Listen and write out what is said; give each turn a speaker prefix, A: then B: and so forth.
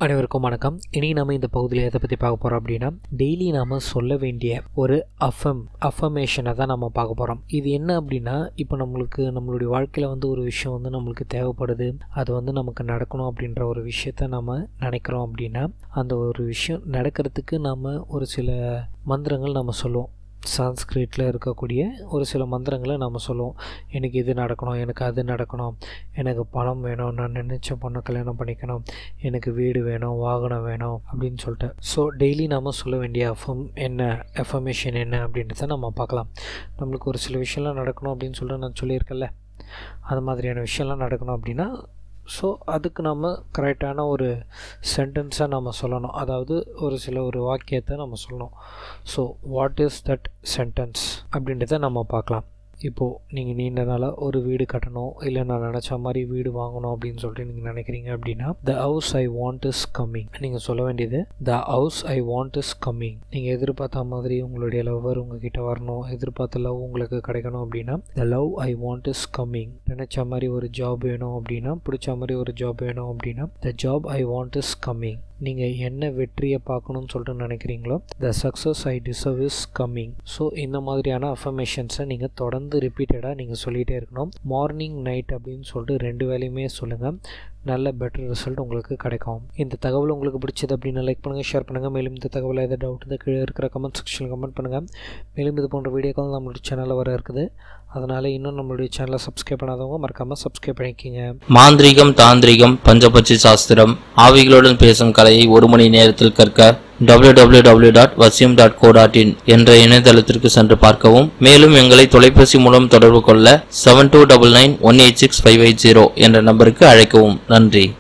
A: அனைவருக்கும் வணக்கம் இனி நம்ம இந்த பகுதியில் எதை பற்றி பார்க்க போகிறோம் அப்படின்னா டெய்லி நாம் சொல்ல வேண்டிய ஒரு அஃபம் அஃபமேஷனை தான் நம்ம பார்க்க போகிறோம் இது என்ன அப்படின்னா இப்போ நம்மளுக்கு நம்மளுடைய வாழ்க்கையில் வந்து ஒரு விஷயம் வந்து நம்மளுக்கு தேவைப்படுது அது வந்து நமக்கு நடக்கணும் அப்படின்ற ஒரு விஷயத்த நம்ம நினைக்கிறோம் அப்படின்னா அந்த ஒரு விஷயம் நடக்கிறதுக்கு நம்ம ஒரு சில மந்திரங்கள் நம்ம சொல்லுவோம் சான்ஸ்கிரிட்டில் இருக்கக்கூடிய ஒரு சில மந்திரங்களை நம்ம சொல்லுவோம் எனக்கு இது நடக்கணும் எனக்கு அது நடக்கணும் எனக்கு பணம் வேணும் நான் நினச்ச பொண்ணை கல்யாணம் பண்ணிக்கணும் எனக்கு வீடு வேணும் வாகனம் வேணும் அப்படின்னு சொல்லிட்டு ஸோ டெய்லி நம்ம சொல்ல வேண்டிய அஃபம் என்ன எஃபர்மேஷன் என்ன அப்படின்றத நம்ம பார்க்கலாம் நம்மளுக்கு ஒரு சில விஷயம்லாம் நடக்கணும் அப்படின்னு சொல்லிட்டு நான் சொல்லியிருக்கேன்ல அது மாதிரியான விஷயம்லாம் நடக்கணும் அப்படின்னா ஸோ அதுக்கு நம்ம கரெக்டான ஒரு சென்டென்ஸாக நம்ம சொல்லணும் அதாவது ஒரு சில ஒரு வாக்கியத்தை நம்ம சொல்லணும் so what is that sentence அப்படின்றத நம்ம பார்க்கலாம் இப்போது நீங்கள் நீண்ட நாளாக ஒரு வீடு கட்டணும் இல்லை நான் நினச்ச மாதிரி வீடு வாங்கணும் அப்படின்னு சொல்லிட்டு நீங்கள் நினைக்கிறீங்க அப்படின்னா the house I want is coming நீங்கள் சொல்ல வேண்டியது the house I want is coming நீங்கள் எதிர்பார்த்த மாதிரி உங்களுடைய லவ்வர் உங்ககிட்ட வரணும் எதிர்பார்த்த லவ் உங்களுக்கு கிடைக்கணும் அப்படின்னா the love I want is coming நினச்ச மாதிரி ஒரு ஜாப் வேணும் அப்படின்னா பிடிச்ச மாதிரி ஒரு ஜாப் வேணும் அப்படின்னா the job I want is coming நீங்கள் என்ன வெற்றியை பார்க்கணும்னு சொல்லிட்டு நினைக்கிறீங்களோ the success I deserve is coming so இந்த மாதிரியான அஃபர்மேஷன்ஸை நீங்கள் தொடர்ந்து ரிப்பீட்டடாக நீங்கள் சொல்லிகிட்டே இருக்கணும் மார்னிங் நைட் அப்படின்னு சொல்லிட்டு ரெண்டு வேலையுமே சொல்லுங்கள் நல்ல பெட்டர் ரிசல்ட் உங்களுக்கு கிடைக்கும் இந்த தகவல் உங்களுக்கு பிடிச்சது அப்படின்னு லைக் பண்ணுங்கள் ஷேர் பண்ணுங்கள் மேலும் இந்த தகவல் எதாவது டவுட் இந்த கீழே இருக்கிற கமெண்ட் செக்ஷனில் கமெண்ட் பண்ணுங்கள் மேலும் இது போன்ற வீடியோக்கள் நம்மளுடைய சேனலில் வர இருக்குது அதனால் இன்னும் நம்மளுடைய சேனலை சப்ஸ்கிரைப் பண்ணாதவங்க மறக்காமல் சப்ஸ்கிரைப் பண்ணிக்கோங்க
B: மாந்திரிகம் தாந்திரிகம் பஞ்சபட்சி சாஸ்திரம் ஆவிகளுடன் பேசும் கலையை ஒரு மணி நேரத்தில் கற்க www.vasyam.co.in டாட் டாட் இன் என்ற இணையதளத்திற்கு சென்று பார்க்கவும் மேலும் எங்களை தொலைபேசி மூலம் தொடர்பு கொள்ள seven two double nine one eight six five eight zero என்ற நம்பருக்கு அழைக்கவும் நன்றி